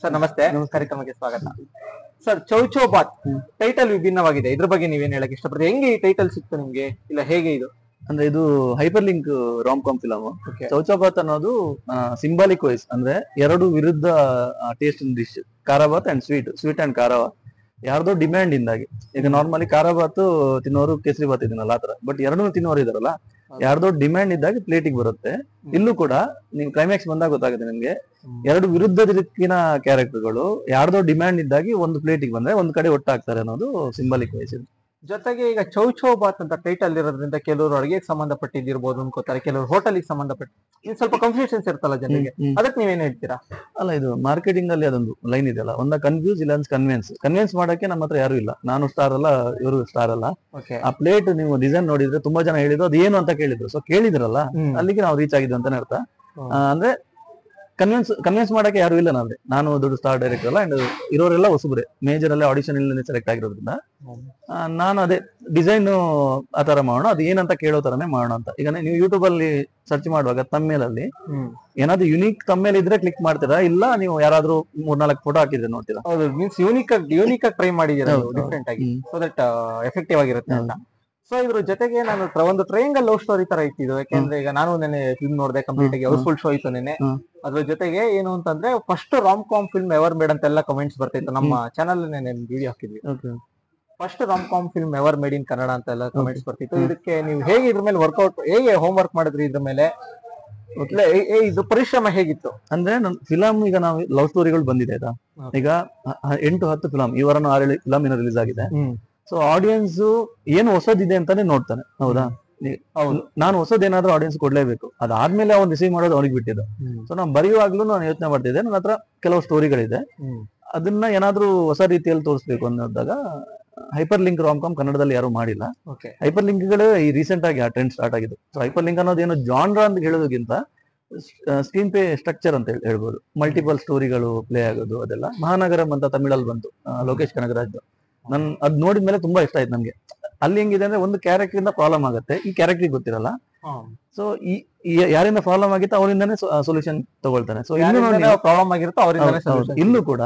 Sir ನಮಸ್ತೆ ಕಾರ್ಯಕ್ರಮಕ್ಕೆ ಸ್ವಾಗತ ಸರ್ ಚೌಚೋ ಬಾತ್ ಟೈಟಲ್ ವಿಭಿನ್ನವಾಗಿದೆ ಇದ್ರ ಬಗ್ಗೆ ನೀವೇನ್ ಹೇಳಕ್ ಇಷ್ಟಪಡ್ತೀರಿ ಹೆಂಗೆ ಈ ಟೈಟಲ್ ಸಿಕ್ತು ನಿಮ್ಗೆ ಇಲ್ಲ ಹೇಗೆ ಇದು ಅಂದ್ರೆ ಇದು hyperlink rom com film Okay. Chow chow bath ಅನ್ನೋದು ಸಿಂಬಾಲಿಕ್ ವೈಸ್ ಅಂದ್ರೆ ಎರಡು ವಿರುದ್ಧ taste dish khara bath and sweet sweet and ಖಾರ ಯಾರ್ದೋ ಡಿಮ್ಯಾಂಡ್ ಇಂದಾಗಿ ಈಗ ನಾರ್ಮಲಿ ಖಾರಾಬಾತ್ ತಿನ್ನೋರು ಕೇಸರಿ ಬಾತ್ ಇದನ್ನಲ್ಲ ಆತರ ಬಟ್ ಎರಡೂ ತಿನ್ನೋರು ಇದಾರಲ್ಲ ಹೌದು. ಯಾರ್ದೋ ಡಿಮ್ಯಾಂಡ್ ಇದ್ದಾಗ ಪ್ಲೇಟಿಗೆ ಬರುತ್ತೆ ಇಲ್ಲೂ ಕೂಡ ನೀವು ಕ್ಲೈಮ್ಯಾಕ್ಸ್ ಬಂದಾಗ ಗೊತ್ತಾಗುತ್ತೆ ನಿಮ್ಗೆ ಎರಡು ವಿರುದ್ಧ ದಿಕ್ಕಿನ ಕ್ಯಾರೆಕ್ಟರ್ಗಳು ಯಾರ್ದೋ ಡಿಮ್ಯಾಂಡ್ ಇದ್ದಾಗಿ ಒಂದು ಪ್ಲೇಟಿಗೆ ಬಂದ್ರೆ ಒಂದ್ ಕಡೆ ಒಟ್ಟಾಗ್ತಾರೆ ಅನ್ನೋದು ಸಿಂಬಾಲಿಕ್ ವೈಸ್ ಜೊತೆಗೆ ಈಗ ಚೌಚೋ ಬಾತ್ ಅಂತ ಟೈಟಲ್ ಇರೋದ್ರಿಂದ ಕೆಲವರು ಅಡಿಗೆಗೆ ಸಂಬಂಧಪಟ್ಟಿದ್ದಿರ್ಬೋದು ಅನ್ಕೋತಾರೆ ಕೆಲವರು ಹೋಟೆಲ್ಗೆ ಸಂಬಂಧಪಟ್ಟ ಇದು ಸ್ವಲ್ಪ ಕನ್ಫ್ಯೂಷನ್ಸ್ ಇರ್ತಲ್ಲ ಜನರಿಗೆ ಅದಕ್ಕೆ ನೀವೇನ್ ಹೇಳ್ತೀರಾ ಅಲ್ಲ ಇದು ಮಾರ್ಕೆಟಿಂಗ್ ಅಲ್ಲಿ ಅದೊಂದು ಲೈನ್ ಇದೆಯಲ್ಲ ಒಂದ ಕನ್ಫ್ಯೂಸ್ ಇಲ್ಲ ಕನ್ವಿನ್ಸ್ ಕನ್ವಿನ್ಸ್ ಮಾಡಕ್ಕೆ ನಮ್ಮ ಹತ್ರ ಯಾರು ಇಲ್ಲ ನಾನು ಸ್ಟಾರ್ ಅಲ್ಲ ಇವರು ಸ್ಟಾರ್ ಅಲ್ಲ ಓಕೆ ಆ ಪ್ಲೇಟ್ ನೀವು ಡಿಸೈನ್ ನೋಡಿದ್ರೆ ತುಂಬಾ ಜನ ಹೇಳಿದ್ರು ಅದು ಏನು ಅಂತ ಕೇಳಿದ್ರು ಸೊ ಕೇಳಿದ್ರಲ್ಲ ಅಲ್ಲಿಗೆ ನಾವು ರೀಚ್ ಆಗಿದ್ದು ಅಂತಾನೆ ಅರ್ಥ ಹ್ಮ್. ಆ, ಅಂದ್ರೆ ಕನ್ವಿನ್ಸ್ ಕನ್ವಿನ್ಸ್ ಮಾಡಕ್ಕೆ ಯಾರು ಇಲ್ಲ ನಾವೇ ನಾನು ದೊಡ್ಡ ಸ್ಟಾರ್ ಡೈರೆಕ್ಟರ್ ಅಲ್ಲ ಅಂಡ್ ಇರೋರೆಲ್ಲ ಹೊಸಬ್ರೆ ಮೇಜರ್ ಅಲ್ಲಿ ಆಡಿಷನ್ ಇಲ್ಲಿ ಸೆಲೆಕ್ಟ್ ಆಗಿರೋದ್ರಿಂದ ಆ, ನಾನು ಅದೇ ಡಿಸೈನ್ ಆ ತರ ಮಾಡೋಣ ಅದು ಏನಂತ ಕೇಳೋ ತರನೇ ಮಾಡೋಣ ಅಂತ ಈಗ ನೀವು ಯೂಟ್ಯೂಬ್ ಅಲ್ಲಿ ಸರ್ಚ್ ಮಾಡುವಾಗ ತಮ್ಮೇಲಲ್ಲಿ ಹ್ಮ್ ಏನಾದ್ರು ಯುನೀಕ್ ತಮ್ಮೇಲ್ ಇದ್ರೆ ಕ್ಲಿಕ್ ಮಾಡ್ತೀರಾ ಇಲ್ಲ ನೀವು ಯಾರಾದ್ರೂ ಮೂರ್ನಾಲ್ಕು ಫೋಟೋ ಹಾಕಿದ್ರೆ ನೋಡ್ತೀರಾ ಹೌದು ಮೀನ್ಸ್ ಯೂನಿಕ್ ಆಗಿ ಯೂನಿಕ್ ಆಗಿ ಟ್ರೈ ಮಾಡಿದ್ದೀರಾ ಹೌದು, ಹೌದು. ಡಿಫ್ರೆಂಟ್ ಆಗಿ ಹ್ಮ್. ಸೊ ದಟ್ ಎಫೆಕ್ಟಿವ್ ಆಗಿರುತ್ತೆ ಅಂತ ಸೊ ಇದ್ರ ಜೊತೆಗೆ ನಾನು ತ್ರ- ಒಂದು ಟ್ರಯಾಂಗಲ್ ಲವ್ ಸ್ಟೋರಿ ತರ ಇಟ್ಟಿದ್ದು ಯಾಕೆಂದ್ರೆ ಈಗ ನಾನು ನೆನೆ ಫಿಲ್ಮ್ ನೋಡಿದೆ ಕಂಪ್ಲೀಟ್ ಆಗಿ ಹ್ಮ್. ಹೌಸ್ಫುಲ್ ಶೋ ಇತ್ತು ನೆನೆ ಹ್ಮ್. ಅದ್ರ ಜೊತೆಗೆ ಏನು ಅಂತಂದ್ರೆ first rom com film ever made ಅಂತೆಲ್ಲ ಕಮೆಂಟ್ಸ್ ಬರ್ತಿತ್ತು ನಮ್ಮ ಚಾನಲ್ ನೆನೆ ವಿಡಿಯೋ ಹಾಕಿದ್ವಿ first rom com film ever made in Kannada ಅಂತೆಲ್ಲ ಕಮೆಂಟ್ಸ್ ಬರ್ತಿತ್ತು ಹ್ಮ್. ಇದಕ್ಕೆ ನೀವು ಹೇಗೆ ಇದ್ರ ಮೇಲೆ ವರ್ಕೌಟ್ ಹೇಗೆ ಹೋಮ್ ವರ್ಕ್ ಮಾಡಿದ್ರಿ ಇದ್ರ ಮೇಲೆ ಇಲ್ಲ, ಏ- ಏ, ಇದು ಪರಿಶ್ರಮ ಹೇಗಿತ್ತು ಅಂದ್ರೆ ನನ್ ಫಿಲಂ ಈಗ ನಾವು ಲವ್ ಸ್ಟೋರಿಗಳು ಬಂದಿದೆ ಆಯ್ತಾ ಹ್ಮ್. ಈಗ ಹ- ಹ- ಎಂಟು ಹತ್ತು ಫಿಲಂ ಈ ವಾರ ಆರು ಫಿಲಂ ಏನೋ ರಿಲೀಸ್ ಆಗಿದೆ ಸೊ ಆಡಿಯನ್ಸ್ ಏನು ಹೊಸದಿದೆ ಅಂತಾನೆ ನೋಡ್ತಾನೆ ಹೌದಾ ಹೌದು ನಾನು ಹೊಸದೇನಾದ್ರೂ ಆಡಿಯನ್ಸ್ ಕೊಡ್ಲೇಬೇಕು ಅದಾದ್ಮೇಲೆ ಅವ್ನು ರಿಸೀವ್ ಮಾಡೋದು ಅವ್ನಿಗೆ ಬಿಟ್ಟಿದ್ದು ಸೊ ನಾನು ಬರೆಯುವಾಗ್ಲೂ ನಾನು ಯೋಚನೆ ಮಾಡ್ತಿದ್ದೆ ನನ್ನ ಹತ್ರ ಕೆಲವು ಸ್ಟೋರಿಗಳಿದೆ ಹ್ಮ್. ಅದನ್ನ ಏನಾದ್ರೂ ಹೊಸ ರೀತಿಯಲ್ಲಿ ತೋರಿಸ್ಬೇಕು ಅನ್ನೋದಾಗ ಹೈಪರ್ ಲಿಂಕ್ ರಾಮ್ ಕಾಮ್ ಕನ್ನಡದಲ್ಲಿ ಯಾರು ಮಾಡಿಲ್ಲ ಓಕೆ ಹೈಪರ್ ಲಿಂಕ್ಗಳೇ ಈ ರೀಸೆಂಟ್ ಆಗಿ ಆ ಟ್ರೆಂಡ್ ಸ್ಟಾರ್ಟ್ ಆಗಿದೆ ಸೊ ಹೈಪರ್ ಲಿಂಕ್ ಅನ್ನೋದು ಏನು ಜಾನ್ರ ಅಂತ ಹೇಳೋದಕ್ಕಿಂತ ಸ್ಕ್ರೀನ್ ಪೇ ಸ್ಟ್ರಕ್ಚರ್ ಅಂತ ಹೇಳಿ ಹೇಳ್ಬೋದು ಮಲ್ಟಿಪಲ್ ಸ್ಟೋರಿಗಳು ಪ್ಲೇ ಆಗೋದು ಅದೆಲ್ಲ ಮಹಾನಗರಂ ಅಂತ ತಮಿಳಲ್ಲಿ ಬಂತು ಆ, ಲೋಕೇಶ್ ಕನಗರಾಜ್ ನನ್ ಅದ್ ನೋಡಿದ್ಮೇಲೆ ತುಂಬಾ ಇಷ್ಟ ಆಯ್ತು ನಮ್ಗೆ ಅಲ್ಲಿ ಹೆಂಗಿದೆ ಅಂದ್ರೆ ಒಂದು ಕ್ಯಾರೆಕ್ಟರ್ ಇಂದ ಪ್ರಾಬ್ಲಮ್ ಆಗುತ್ತೆ ಈ ಕ್ಯಾರೆಕ್ಟರ್ ಗೊತ್ತಿರಲ್ಲ ಸೊ ಈ ಈ ಯಾರಿಂದ ಪ್ರಾಬ್ಲಮ್ ಆಗಿತ್ತು ಅವರಿಂದಾನೇ ಸೊಲ್ಯೂಷನ್ ತಗೊಳ್ತಾನೆ ಸೊ ಇನ್ನು ನೋಡಿ ಪ್ರಾಬ್ಲಮ್ ಆಗಿರುತ್ತೋ ಅವರಿಂದಾನೇ ಹೌದು, ಹೌದು. solution ಇಲ್ಲೂ ಕೂಡ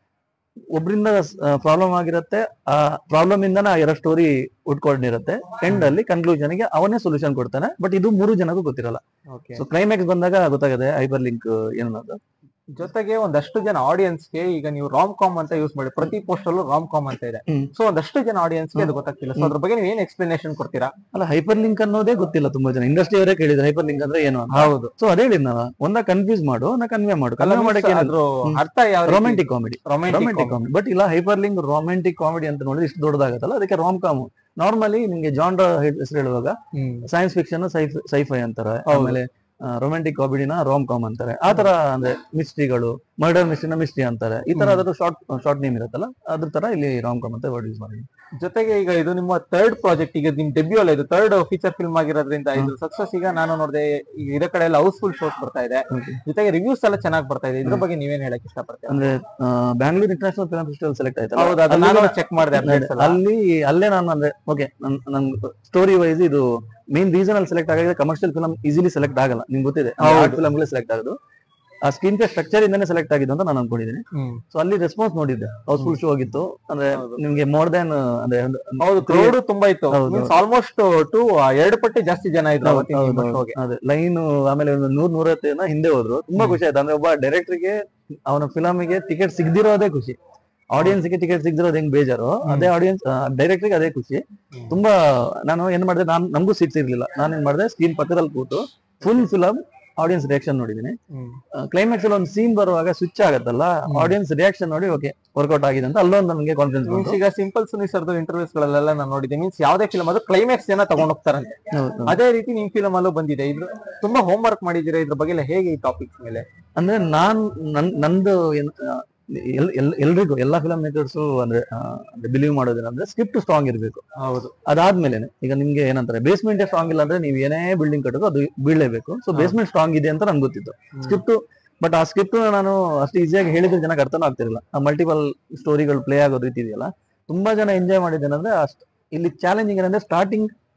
ಒಬ್ರಿಂದ ಪ್ರಾಬ್ಲಮ್ ಆಗಿರುತ್ತೆ ಆ ಪ್ರಾಬ್ಲಮ್ ಇಂದನ ಆ ಎರಡು ಸ್ಟೋರಿ ಉಟ್ಕೊಂಡಿರುತ್ತೆ ಎಂಡ್ ಅಲ್ಲಿ ಕನ್ಕ್ಲೂಷನ್ ಗೆ ಅವನೇ ಸೊಲ್ಯೂಷನ್ ಕೊಡ್ತಾನೆ ಬಟ್ ಇದು ಮೂರು ಜನಕ್ಕೂ ಗೊತ್ತಿರಲ್ಲ Okay. ಸೊ ಕ್ಲೈಮ್ಯಾಕ್ಸ್ ಬಂದಾಗ ಗೊತ್ತಾಗುತ್ತೆ ಹೈಪರ್ ಲಿಂಕ್ ಏನನ್ನೋದು ಜೊತೆಗೆ ಒಂದಷ್ಟು ಜನ ಆಡಿಯನ್ಸ್ ಗೆ ಈಗ ನೀವು ರಾಮ್ ಕಾಮ್ ಅಂತ ಯೂಸ್ ಮಾಡಿ ಪ್ರತಿ ಪೋಸ್ಟ್ ಅಲ್ಲೂ ರಾಮ್ ಕಾಮ್ ಅಂತ ಇದೆ ಹ್ಮ್. ಸೊ ಒಂದಷ್ಟು ಜನ ಆಡಿಯನ್ಸ್ ಗೆ ಅದು ಗೊತ್ತಾಗ್ತಿಲ್ಲ ಸೊ ಅದ್ರ ಬಗ್ಗೆ ನೀವು ಏನ್ ಎಕ್ಸ್ಪ್ಲನೇಷನ್ ಕೊಡ್ತೀರಾ ಅಲ್ಲ ಹೈಪರ್ ಲಿಂಕ್ ಅನ್ನೋದೇ ಗೊತ್ತಿಲ್ಲ ತುಂಬಾ ಜನ ಇಂಡಸ್ಟ್ರಿ ಅವರೇ ಕೇಳಿದ್ರೆ ಹೈಪರ್ ಲಿಂಕ್ ಅಂದ್ರೆ ಏನು ಅಂತ ಹೌದು ಸೊ ಅದೇ ಹೇಳಿದ್ ನಾನು ಒಂದ ಕನ್ಫ್ಯೂಸ್ ಮಾಡು ನಾ ಕನ್ವೆ ಮಾಡು ಕನ್ವೆ ಮಾಡಕ್ಕೆ ಅದ್ರ ಹ್ಮ್. ಅರ್ಥ ಯಾವ romantic comedy romantic romantic comedy but ಇಲ್ಲ ಹೈಪರ್ ಲಿಂಕ್ ರೊಮ್ಯಾಂಟಿಕ್ ಕಾಮಿಡಿ ಅಂತ ನೋಡಿದ್ರೆ ಇಷ್ಟು ದೊಡ್ಡದಾಗತ್ತಲ್ಲ ಅದಕ್ಕೆ ರಾಮ್ ಕಾಮ್ ನಾರ್ಮಲಿ ನಿಮ್ಗೆ ಜಾನ್ರ ಹೆಸರು ಹೇಳುವಾಗ ಸೈನ್ಸ್ ಫಿಕ್ಷನ್ ಸೈಫೈ ಅಂತಾರೆ ಹೌದು. ಆಮೇಲೆ ರೊಮ್ಯಾಂಟಿಕ್ ಕಾಮಿಡಿನ ರಾಮ್ ಕಾಮ್ ಅಂತಾರೆ ಆ ತರ ಅಂದ್ರೆ ಮಿಸ್ಟ್ರಿಗಳು ಮರ್ಡರ್ ಮಿಸ್ಟ್ರಿನ ಮಿಸ್ಟ್ರಿ ಅಂತಾರೆ ಈ ತರ ಹ್ಮ್. ಅದ್ರ ಶಾರ್ಟ್ ಶಾರ್ಟ್ ನೇಮ್ ಇರುತ್ತಲ್ಲ ಅದ್ರ ತರ ಇಲ್ಲಿ ರಾಮ್ ಕಾಮ್ ಅಂತ ವರ್ಡ್ ಯೂಸ್ ಮಾಡಿ ಜೊತೆಗೆ ಈಗ ಇದು ನಿಮ್ಮ ಥರ್ಡ್ ಪ್ರಾಜೆಕ್ಟ್ ಈಗ ನಿಮ್ ಡೆಬ್ಯೂ ಅಲ್ಲ ಇದು ಥರ್ಡ್ ಫೀಚರ್ ಫಿಲ್ಮ್ ಆಗಿರೋದ್ರಿಂದ ಇದು ಸಕ್ಸಸ್ ಈಗ ನಾನು ನೋಡಿದೆ ಈಗ ಇರೋ ಕಡೆ ಎಲ್ಲ ಹೌಸ್ಫುಲ್ ಶೋಸ್ ಬರ್ತಾ ಇದೆ ಜೊತೆಗೆ ರಿವ್ಯೂಸ್ ಎಲ್ಲ ಚೆನ್ನಾಗಿ ಬರ್ತಾ ಇದೆ ಇದ್ರ ಬಗ್ಗೆ ನೀವೇನ್ ಹೇಳಕ್ ಇಷ್ಟಪಡ್ತೀರಾ ಅಂದ್ರೆ Bangalore international film festival select ಆಯ್ತಲ್ಲ ಹೌದು ಅದು ಅಲ್ಲಿ ನಾನು ಕೂಡ- ಚೆಕ್ ಮಾಡಿದೆ updates ಎಲ್ಲ. ಅಲ್ಲಿ ಅಲ್ಲೇ ನಾನು ಅಂದ್ರೆ ಓಕೆ ನನ್ ಸ್ಟೋರಿ ವೈಸ್ ಇದು ಮೇನ್ ರೀಸನ್ ಅಲ್ಲಿ ಸೆಲೆಕ್ಟ್ ಆಗಿದ್ರೆ ಕಮರ್ಷಿಯಲ್ ಫಿಲ್ಮ್ ಈಸಿಲಿ ಸೆಲೆಕ್ಟ್ ಆಗಲ್ಲ ನಿಮ್ಗೆ ಗೊತ್ತಿದೆ ಹೌದು. ಆರ್ಟ್ ಫಿಲ್ಮ್ ಸೆಲೆಕ್ಟ್ ಆಗೋದು ಆ ಸ್ಕ್ರೀನ್ ಪೇ ಸ್ಟ್ರಕ್ಚರ್ ಇಂದಾನೆ ಸೆಲೆಕ್ಟ್ ಆಗಿದ್ದು ಅಂತ ನಾನು ಅನ್ಕೊಂಡಿದ್ದೀನಿ ಹ್ಮ್. ಸೊ ಅಲ್ಲಿ ರೆಸ್ಪಾನ್ಸ್ ನೋಡಿದ್ದೆ ಹೌಸ್ಫುಲ್ ಶೋ ಆಗಿತ್ತು ಅಂದ್ರೆ ಹೌದು. ನಿಮ್ಗೆ ಮೋರ್ ದನ್ ಅಂದ್ರೆ ಒಂದು- ಹೌದು ಕ್ರೌಡ್ ತುಂಬಾ ಇತ್ತು ಹೌದು, ಮೀನ್ಸ್ ಆಲ್ಮೋಸ್ಟ್ ಟು ಎರಡು ಪಟ್ಟಿ ಜಾಸ್ತಿ ಜನ ಇದ್ರು ಹೌದು, ಅವತ್ತಿನ ಹೌದು, ನಿಮ್ಮ ಹೌದು. showಗೆ. ಅದೇ ಲೈನ್ ಆಮೇಲೆ ಒಂದು ನೂರ್ ನೂರೈವತ್ತು ಜನ ಹಿಂದೆ ಹೋದ್ರು ತುಂಬಾ ಹ್ಮ್. ಖುಷಿ ಆಯ್ತು ಅಂದ್ರೆ ಒಬ್ಬ director ಗೆ ಅವನ ಫಿಲಮಿಗೆ ಟಿಕೆಟ್ ಸಿಗದಿರೋದೇ ಖುಷಿ ಆಡಿಯನ್ಸ್ ಗೆ ಟಿಕೆಟ್ ಸಿಗದಿರೋದು ಹೆಂಗ್ ಬೇಜಾರು ಹ್ಮ್. ಅದೇ ಆಡಿಯನ್ಸ್ ಡೈರೆಕ್ಟರ್ ಗೆ ಅದೇ ಖುಷಿ ಹ್ಮ್. ತುಂಬಾ ನಾನು ಏನ್ ಮಾಡಿದೆ ನಾನು ನಮಗೂ ಸೀಟ್ಸ್ ಇರ್ಲಿಲ್ಲ ನಾನು ಏನ್ ಮಾಡಿದೆ ಸ್ಕ್ರೀನ್ ಪಕ್ಕದಲ್ಲಿ ಕೂತು ಫುಲ್ ಫಿಲಮ್ ಆಡಿಯನ್ಸ್ ರಿಯಾಕ್ಷನ್ ನೋಡಿದೀನಿ ಹ್ಮ್. ಕ್ಲೈಮ್ಯಾಕ್ಸ್ ಅಲ್ಲಿ ಒಂದು ಸೀನ್ ಬರುವಾಗ ಸ್ವಿಚ್ ಆಗತ್ತಲ್ಲ ಹ್ಮ್. ಆಡಿಯನ್ಸ್ ರಿಯಾಕ್ಷನ್ ನೋಡಿ ಓಕೆ ವರ್ಕೌಟ್ ಆಗಿದೆ ಅಂತ ಅಲ್ಲೊಂದು ನನಗೆ ಕಾನ್ಫಿಡೆನ್ಸ್ ಮೀನ್ಸ್ ಬಂತು ಈಗ ಸಿಂಪಲ್ ಸುನಿ ಸರ್ದು ಇಂಟರ್ವ್ಯೂಸ್ ಗಳೆಲ್ಲ ನಾನು ನೋಡಿದ್ದೆ ಮೀನ್ಸ್ ಯಾವ್ದೇ ಫಿಲ್ಮ್ ಅದು ಕ್ಲೈಮ್ಯಾಕ್ಸ್ ಜನ ತಗೊಂಡ್ ಹೋಗ್ತಾರಂತೆ ಹೌದು, ಹೌದು. ಅದೇ ರೀತಿ ನಿಮ್ ಫಿಲಮ್ ಅಲ್ಲೂ ಬಂದಿದೆ ಇದು ತುಂಬಾ ಹೋಮ್ ವರ್ಕ್ ಮಾಡಿದ್ದೀರಾ ಇದ್ರ ಬಗ್ಗೆ ಎಲ್ಲ ಹೇಗೆ ಈ ಟಾಪಿಕ್ಸ್ ಮೇಲೆ ಅಂದ್ರೆ ನಾನ್ ನನ್ ನಂದು ಏನ್ ಆ, ಎಲ್- ಎಲ್- ಎಲ್ರಿಗೂ ಎಲ್ಲಾ ಫಿಲಂ ಮೇಕರ್ಸ್ ಅಂದ್ರೆ ಬಿಲೀವ್ ಮಾಡೋದೇನಂದ್ರೆ ಸ್ಕ್ರಿಪ್ಟ್ ಸ್ಟ್ರಾಂಗ್ ಇರಬೇಕು ಹೌದು ಅದಾದ್ಮೇಲೆ ಈಗ ನಿಮ್ಗೆ ಏನಂತಾರೆ ಬೇಸ್ಮೆಂಟ್ ಸ್ಟ್ರಾಂಗ್ ಇಲ್ಲ ಅಂದ್ರೆ ನೀವು ಏನೇ ಬಿಲ್ಡಿಂಗ್ ಕಟ್ಟೋದು ಅದು ಬೀಳಲೇಬೇಕು ಸೊ ಹಾ. ಬೇಸ್ಮೆಂಟ್ ಸ್ಟ್ರಾಂಗ್ ಇದೆ ಅಂತ ನನ್ಗೆ ಗೊತ್ತಿತ್ತು ಸ್ಕ್ರಿಪ್ಟ್ ಬಟ್ ಆ ಸ್ಕ್ರಿಪ್ಟ್ ನಾನು ಅಷ್ಟು ಈಸಿಯಾಗಿ ಹೇಳಿದ್ರೆ ಜನಕ್ಕೆ ಅರ್ಥನೂ ಆಗ್ತಿರಲಿಲ್ಲ ಆ ಮಲ್ಟಿಪಲ್ ಸ್ಟೋರಿಗಳು ಪ್ಲೇ ಆಗೋ ರೀತಿ ಇದೆಯಲ್ಲ ತುಂಬಾ ಜನ ಎಂಜಾಯ್ ಮಾಡಿದ್ದೇನಂದ್ರೆ ಅಷ್ಟ್ ಇಲ್ಲಿ ಚಾಲೆಂಜಿಂಗ್ ಏನಂದ್ರೆ ಸ್ಟಾರ್ಟಿಂಗ್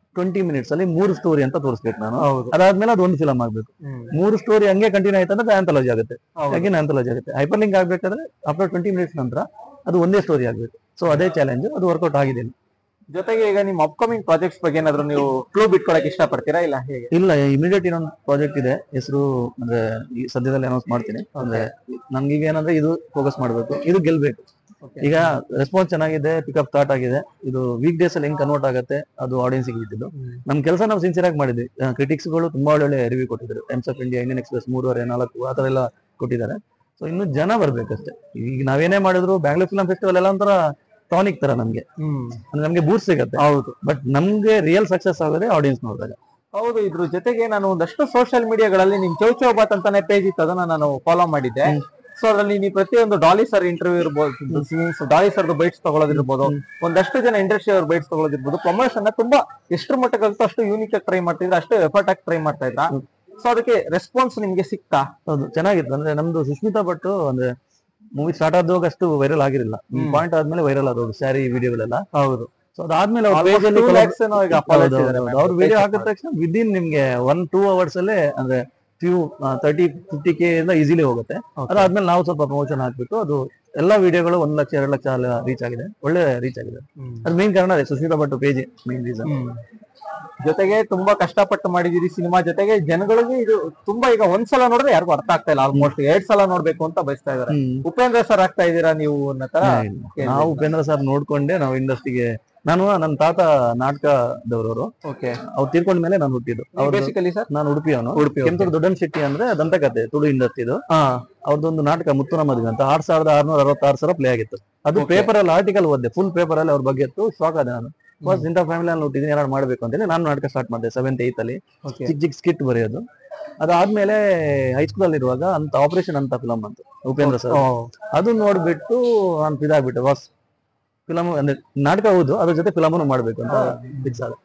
ಟ್ವೆಂಟಿ ಮಿನಿಟ್ಸ್ ಅಲ್ಲಿ ಮೂರು ಸ್ಟೋರಿ ಅಂತ ತೋರಿಸ್ಬೇಕು ನಾನು ಹೌದು ಅದಾದ್ಮೇಲೆ ಅದು ಒಂದು ಫಿಲಮ್ ಆಗ್ಬೇಕು ಹ್ಮ್. ಮೂರು ಸ್ಟೋರಿ ಹಂಗೆ ಕಂಟಿನ್ಯೂ ಆಯ್ತು ಅಂದ್ರೆ ಆಂಥಾಲಜಿ ಆಗುತ್ತೆ ಹೌದು. ಹಾಗೆ ಆಂಥಾಲಜಿ ಆಗುತ್ತೆ ಹೈಪರ್ ಲಿಂಕ್ ಆಗ್ಬೇಕಾದ್ರೆ ಆಫ್ಟರ್ ಟ್ವೆಂಟಿ ಮಿನಿಟ್ಸ್ ನಂತರ ಅದು ಒಂದೇ ಸ್ಟೋರಿ ಆಗ್ಬೇಕು ಸೊ ಅದೇ ಚಾಲೆಂಜ್ ಅದು ವರ್ಕೌಟ್ ಆಗಿದೆ ಜೊತೆಗೆ ಈಗ ನಿಮ್ಮ ಅಪ್ಕಮಿಂಗ್ ಪ್ರಾಜೆಕ್ಟ್ಸ್ ಬಗ್ಗೆ ಏನಾದ್ರು ನೀವು ಕ್ಲೂ ಬಿಟ್ಕೊಡಕ್ ಇಷ್ಟಪಡ್ತೀರಾ ಇಲ್ಲ ಹೇಗೆ ಇಲ್ಲ ಇಮಿಡಿಯೇಟ್ ಇನ್ನೊಂದು ಪ್ರಾಜೆಕ್ಟ್ ಇದೆ ಹೆಸರು ಅಂದ್ರೆ ಈ ಸದ್ಯದಲ್ಲಿ ಅನೌನ್ಸ್ ಮಾಡ್ತೀನಿ ಅಂದ್ರೆ ನನ್ಗೀಗ ಏನಂದ್ರೆ ಇದು ಫೋಕಸ್ ಮಾಡ್ಬೇಕು ಇದು ಗೆಲ್ಬೇಕು Okay. ಈಗ ರೆಸ್ಪಾನ್ಸ್ ಚೆನ್ನಾಗಿದೆ ಪಿಕಪ್ ಸ್ಟಾರ್ಟ್ ಆಗಿದೆ ಇದು ವೀಕ್ ಡೇಸ್ ಅಲ್ಲಿ ಹೆಂಗ್ ಕನ್ವರ್ಟ್ ಆಗುತ್ತೆ ಅದು ಆಡಿಯನ್ಸ್ ಬಿಟ್ಟಿದ್ದು ನಮ್ ಕೆಲಸ ನಾವು ಸಿನ್ಸಿಯರ್ ಆಗಿ ಮಾಡಿದ್ವಿ ಕ್ರಿಟಿಕ್ಸ್ ಗಳು ತುಂಬಾ ಒಳ್ಳೆ ರಿವ್ಯೂ ಕೊಟ್ಟಿದ್ದಾರೆ Times of India Indian Express ಮೂರುವರೆ ನಾಲ್ಕು ಆ ತರ ಎಲ್ಲ ಕೊಟ್ಟಿದ್ದಾರೆ ಸೊ ಇನ್ನು ಜನ ಬರ್ಬೇಕಷ್ಟೇ ಈಗ ನಾವೇನೇ ಮಾಡಿದ್ರು ಬ್ಯಾಂಗ್ಳೂರ್ ಫಿಲ್ಮ್ ಫೆಸ್ಟಿವಲ್ ಎಲ್ಲ ಒಂಥರ ಟಾನಿಕ್ ತರ ನಮ್ಗೆ ಹ್ಮ್ ಅಂದ್ರೆ ನಮ್ಗೆ ಬೂಸ್ಟ್ ಸಿಗುತ್ತೆ ಹೌದು ಬಟ್ ನಮ್ಗೆ ರಿಯಲ್ ಸಕ್ಸಸ್ ಆಗೋದೇ ಆಡಿಯನ್ಸ್ ನೋಡಿದಾಗ ಹೌದು ಇದ್ರ ಜೊತೆಗೆ ನಾನು ಒಂದಷ್ಟು ಸೋಷಿಯಲ್ ಮೀಡಿಯಾಗಳಲ್ಲಿ ನಿಮ್ ಚೌ ಚೌ ಬಾತ್ ಅಂತಾನೆ ಪೇಜ್ ಇತ್ತು ಅದನ್ನ ನಾನು ಫಾಲೋ ಮಾಡಿದ್ದೆ ಹ್ಮ್. ಸೊ ಅದ್ರಲ್ಲಿ ನೀವು ಪ್ರತಿಯೊಂದು ಡಾಲಿ ಸರ್ ಇಂಟರ್ವ್ಯೂ ಇರ್ಬೋದು ಸೀನ್ಸ್ ಡಾಲಿ ಸರ್ದು ಬೈಟ್ಸ್ ತಗೊಳ್ಳೋದಿರ್ಬೋದು ಒಂದಷ್ಟು ಜನ ಇಂಡಸ್ಟ್ರಿ ಅವ್ರ ಬೈಟ್ಸ್ ತಗೊಳ್ಳೋದಿರ್ಬೋದು ಪ್ರಮೋಷನ್ ತುಂಬಾ ಎಷ್ಟ್ರ ಮಟ್ಟಕ್ಕೆ ಆಗುತ್ತೋ ಅಷ್ಟು ಯೂನಿಕ್ ಆಗಿ ಟ್ರೈ ಮಾಡ್ತಿದ್ರ ಅಷ್ಟು ಎಫರ್ಟ್ ಆಗಿ ಟ್ರೈ ಮಾಡ್ತಾ ಇದ್ರ ಹ್ಮ್. ಸೊ ಅದಕ್ಕೆ ರೆಸ್ಪಾನ್ಸ್ ನಿಮ್ಗೆ ಸಿಕ್ತಾ ಹೌದು ಚೆನ್ನಾಗಿತ್ತು ಅಂದ್ರೆ ನಮ್ದು ಸುಷ್ಮಿತಾ ಭಟ್ ಅಂದ್ರೆ ಮೂವಿ ಸ್ಟಾರ್ಟ್ ಆದಾಗ ಅಷ್ಟು ವೈರಲ್ ಆಗಿರಲಿಲ್ಲ ಹ್ಮ್. ಪಾಯಿಂಟ್ ಆದ್ಮೇಲೆ ವೈರಲ್ ಆದವು ಸ್ಯಾರಿ ವಿಡಿಯೋಗಳೆಲ್ಲ ಹೌದು ಸೊ ಅದಾದ್ಮೇಲೆ ಅವ್ರ page ಅಲ್ಲಿ ಈಗ follow ಇದ್ದಾರೆ ಅವ್ರ ma'am. ವಿಡಿಯೋ ಹಾಕಿದ ತಕ್ಷಣ ವಿದಿನ್ ನಿಮ್ಗೆ ಒನ್ ಟೂ ಅವರ್ಸ್ ಅಲ್ಲೇ ಅಂದ್ರೆ ಫ್ಯೂ ತರ್ಟಿ ಫಿಫ್ಟಿ ಕೆ ಇಂದ ಈಸಿಲಿ ಹೋಗುತ್ತೆ Okay. ಅದಾದ್ಮೇಲೆ ನಾವು ಸ್ವಲ್ಪ ಪ್ರಮೋಷನ್ ಹಾಕ್ಬಿಟ್ಟು ಅದು ಎಲ್ಲಾ ವಿಡಿಯೋಗಳು ಒಂದ್ ಲಕ್ಷ ಎರಡು ಲಕ್ಷ ರೀಚ್ ಆಗಿದೆ ಒಳ್ಳೆ ರೀಚ್ ಆಗಿದೆ ಹ್ಮ್. ಅದು ಮೇನ್ ಕಾರಣ ಅದೇ Susmita Bhat page main reason ಹ್ಮ್. ಜೊತೆಗೆ ತುಂಬಾ ಕಷ್ಟಪಟ್ಟು ಮಾಡಿದೀರಿ ಸಿನಿಮಾ ಜೊತೆಗೆ ಜನಗಳಿಗೆ ಇದು ತುಂಬಾ ಈಗ ಒಂದ್ಸಲ ನೋಡಿದ್ರೆ ಯಾರಿಗೂ ಅರ್ಥ ಆಗ್ತಾ ಇಲ್ಲ ಆಲ್ಮೋಸ್ಟ್ ಎರಡ್ ಸಲ ನೋಡ್ಬೇಕು ಅಂತ ಬಯಸ್ತಾ ಇದಾರೆ ಉಪೇಂದ್ರ ಸರ್ ಆಗ್ತಾ ಇದ್ದೀರಾ ನೀವು ಅನ್ನೋ ತರ ನಾವು ಉಪೇಂದ್ರ ಸರ್ ನೋಡ್ಕೊಂಡೆ ನಾವು ಇಂಡಸ್ಟ್ರಿಗೆ ನಾನು ನನ್ನ ತಾತ ನಾಟಕದವರು ಓಕೆ ಅವ್ರು ತೀರ್ಕೊಂಡ ಮೇಲೆ ನಾನು ಹುಟ್ಟಿದ್ದು ಅವ್ರು ಬೇಸಿಕಲಿ ಸರ್ ನಾನು ಉಡುಪಿಯವನು ಉಡುಪಿ, okay. ಕೆಂಪೂರು ದೊಡ್ಡನ್ ಶೆಟ್ಟಿ ಅಂದ್ರೆ ದಂತಕಥೆ ತುಳು ಇಂಡಸ್ಟ್ರಿದು ಹಾ ಅವ್ರದ್ದೊಂದು ನಾಟಕ ಮುತ್ತುನ ಮದುವೆ ಅಂತ ಆರ್ ಸಾವಿರದ ಆರ್ನೂರ ಅರವತ್ತಾರು ಸಾವಿರ ಪ್ಲೇ ಆಗಿತ್ತು ಅದು Okay. ಪೇಪರ್ ಅಲ್ಲಿ ಆರ್ಟಿಕಲ್ ಓದ್ದೆ ಫುಲ್ ಪೇಪರ್ ಅಲ್ಲಿ ಅವ್ರ ಬಗ್ಗೆ ಇತ್ತು ಶಾಕ್ ಆದೆ ನಾನು ಫಸ್ಟ್ ಇಂಥ ಫ್ಯಾಮಿಲಿ ಅಲ್ಲಿ ಹುಟ್ಟಿದ್ದೀನಿ ಏನಾದ್ರು ಮಾಡ್ಬೇಕು ಅಂತೇಳಿ ನಾನು ನಾಟಕ ಸ್ಟಾರ್ಟ್ ಮಾಡಿದೆ ಸೆವೆಂತ್ ಏತ್ ಅಲ್ಲಿ ಓಕೆ ಚಿಕ್ಕ ಚಿಕ್ಕ ಸ್ಕಿಟ್ ಬರೆಯೋದು ಅದಾದ್ಮೇಲೆ ಹೈಸ್ಕೂಲ್ ಅಲ್ಲಿ ಇರುವಾಗ ಅಂತ ಆಪರೇಷನ್ ಅಂತ ಫಿಲಮ್ ಅಂತ ಉಪೇಂದ್ರ ಸರ್ ಅದು ನೋಡ್ಬಿಟ್ಟು ನಾನು ಫಿದಾಗ್ಬಿಟ್ಟೆ ವಾಸ್ ಫಿಲಮ್ ಅಂದ್ರೆ ನಾಟಕ ಹೌದು ಅದ್ರ ಜೊತೆ ಫಿಲಮನ್ನು ಮಾಡ್ಬೇಕು ಅಂತ ಫಿಕ್ಸ್ ಆದ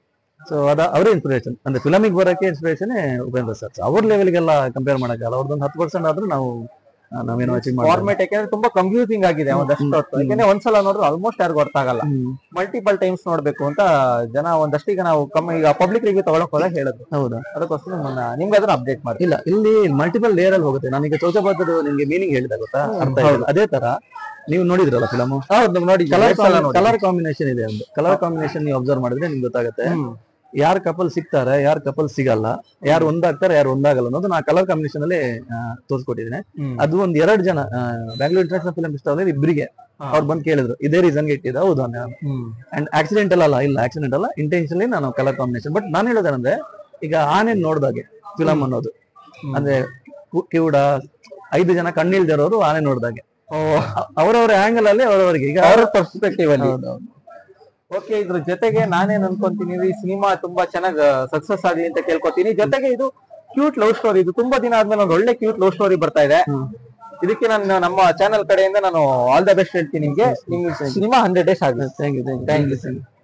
ಸೊ ಅದ ಅವರೇ ಇನ್ಸ್ಪಿರೇಷನ್ ಅಂದ್ರೆ ಫಿಲಮಿಗೆ ಬರೋಕೆ ಇನ್ಸ್ಪಿರೇಷನ್ ಉಪೇಂದ್ರ ಸರ್ ಅವ್ರ ಲೆವೆಲ್ಗೆಲ್ಲ ಕಂಪೇರ್ ಮಾಡಕ್ಕಲ್ಲ ಅವ್ರದ್ದೊಂದು ಹತ್ತು ಪರ್ಸೆಂಟ್ ಆದ್ರೂ ನಾವು ಆ, ನಾವೇನೋ ಅಚೀವ್ ಮಾಡಿ ಫಾರ್ಮೆಟ್ ಯಾಕಂದ್ರೆ ತುಂಬಾ ಕನ್ಫ್ಯೂಸಿಂಗ್ ಆಗಿದೆ ಒಂದಷ್ಟು ಹೊತ್ತು ಹ್ಮ್. ಯಾಕಂದ್ರೆ ಒಂದ್ಸಲ ನೋಡಿದ್ರೆ ಆಲ್ಮೋಸ್ಟ್ ಯಾರಿಗೂ ಅರ್ಥ ಆಗಲ್ಲ ಮಲ್ಟಿಪಲ್ ಟೈಮ್ಸ್ ನೋಡ್ಬೇಕು ಅಂತ ಜನ ಒಂದಷ್ಟು ಈಗ ನಾವು ಕಮ್ಮಿ ಈಗ ಪಬ್ಲಿಕ್ ರಿವ್ಯೂ ತಗೊಳಕ್ ಹೋದಾಗ ಹೇಳಿದ್ರು ಹೌದಾ ಅದಕ್ಕೋಸ್ಕರ ನಿಮ್ಮನ್ನ ನಿಮ್ಗೆ ಅದನ್ನ ಅಪ್ಡೇಟ್ ಮಾಡಿ ಇಲ್ಲ ಇಲ್ಲಿ ಮಲ್ಟಿಪಲ್ ಲೇಯರ್ ಅಲ್ಲಿ ಹೋಗುತ್ತೆ ನಾನೀಗ ಚೌಚಬಾತದ ನಿಮ್ಗೆ ಮೀನಿಂಗ್ ಹೇಳಿದ ಗೊತ್ತಾ ಹ್ಮ್, ಅರ್ಥ ಹೌದು. ಆಯ್ತು ಅದೇ ತರ ನೀವು ನೋಡಿದ್ರಲ್ಲ ಫಿಲಮ್ ಹೌದು ನೋಡಿ ಕಲರ್ ಎರಡ್ ಸಲ ನೋಡಿ ಕಲರ್ ಕಾಂಬಿನೇಷನ್ ಇದೆ ಒಂದು ಕಲರ್ ಕಾಂಬಿನೇಷನ್ ನೀವು ಅಬ್ಸರ್ವ್ ಮಾಡಿದ್ರೆ ನಿಮ್ಗೆ ಗೊತ್ತಾಗುತ್ತೆ ಹ್ಮ್. ಯಾರ್ ಕಪಲ್ ಸಿಗ್ತಾರೆ ಯಾರ್ ಕಪಲ್ ಸಿಗಲ್ಲ ಯಾರು ಒಂದಾಗ್ತಾರೆ ಯಾರು ಒಂದಾಗಲ್ಲ ಅನ್ನೋದು ನಾ ಕಲರ್ ಕಾಂಬಿನೇಷನ್ ಅಲ್ಲಿ ತೋರಿಸ್ಕೊಟ್ಟಿದ್ದೀನಿ ಹ್ಮ್. ಅದು ಒಂದ್ ಎರಡ್ ಜನ ಬ್ಯಾಂಗ್ಳೂರ್ ಇಂಟರ್ನ್ಯಾಷನಲ್ ಫಿಲ್ಮ್ ಇಷ್ಟ ಆದ್ರೆ ಇಬ್ಬರಿಗೆ ಹಾ. ಅವ್ರು ಬಂದು ಕೇಳಿದ್ರು ಇದೇ ರೀಸನ್ಗೆ ಇಟ್ಟಿದ್ದ ಹೌದು ನಾನು ಹ್ಮ್. ಅಂಡ್ ಆಕ್ಸಿಡೆಂಟಲ್ ಅಲ್ಲ ಇಲ್ಲ ಆಕ್ಸಿಡೆಂಟ್ ಅಲ್ಲ ಇಂಟೆನ್ಷನಲಿ ನಾನು ಕಲರ್ ಕಾಂಬಿನೇಷನ್ ಬಟ್ ನಾನು ಹೇಳೋದೇನಂದ್ರೆ ಈಗ ಆನೆ ನೋಡ್ದಾಗೆ ಫಿಲಮ್ ಅನ್ನೋದು ಹ್ಮ್. ಅಂದ್ರೆ ಕು- ಕಿವುಡ ಐದು ಜನ ಕಣ್ಣಿಲ್ದಿರೋರು ಆನೆ ನೋಡ್ದಾಗೆ ಓ, ಅವರವರ ಆಂಗಲ್ ಅಲ್ಲಿ ಅವರವರಿಗೆ ಈಗ ಅವ್ರ ಪರ್ಸ್ಪೆಕ್ಟಿವ್ ಅಲ್ಲಿ ಹೌದು, ಹೌದು. ಓಕೆ ಇದ್ರ ಜೊತೆಗೆ ನಾನೇನ್ ಅನ್ಕೊಂತೀನಿ ಈ ಸಿನಿಮಾ ತುಂಬಾ ಚೆನ್ನಾಗ್ ಸಕ್ಸಸ್ ಆಗ್ಲಿ ಅಂತ ಕೇಳ್ಕೊತೀನಿ ಜೊತೆಗೆ ಇದು ಕ್ಯೂಟ್ ಲವ್ ಸ್ಟೋರಿ ಇದು ತುಂಬಾ ದಿನ ಆದ್ಮೇಲೆ ಒಂದು ಒಳ್ಳೆ ಕ್ಯೂಟ್ ಲವ್ ಸ್ಟೋರಿ ಬರ್ತಾ ಇದೆ ಹ್ಮ್. ಇದಕ್ಕೆ ನಾನು ನಮ್ಮ ಚಾನೆಲ್ ಕಡೆಯಿಂದ ನಾನು ಆಲ್ ದ ಬೆಸ್ಟ್ ಹೇಳ್ತೀನಿ ನಿಮ್ಗೆ ನಿಮ್ಗೆ ಸಿನಿಮಾ ಹಂಡ್ರೆಡ್ ಡೇಸ್ ಆಗಿದೆ Thank you, thank you. Thank you